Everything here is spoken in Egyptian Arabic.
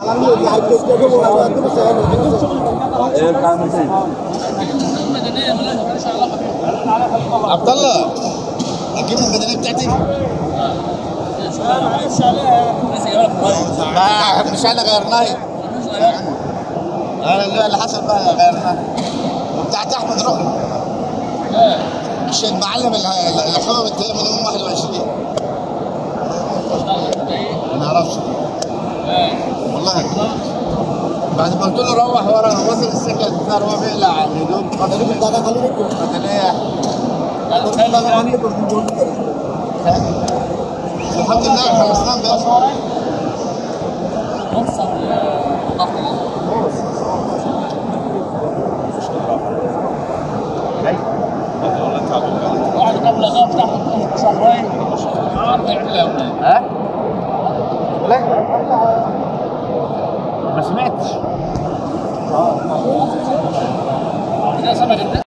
عبد الله اجيب البدنيه بتاعتي ما مش احنا غيرناها انا اللي اللي حصل بقى غيرناها وبتاعت احمد ركن مش المعلم اللي اللي خبى بالدقيقه من يوم 21 ما نعرفش والله بعد ما قلت له روح ورا وصل السكن بتاع هو بيقلع الهدوم بدنيه الحمد لله خلصناها بقى واحد قبل غاب تحت شهرين عرض يعملها ها؟ لا ما سمعتش اذا سمك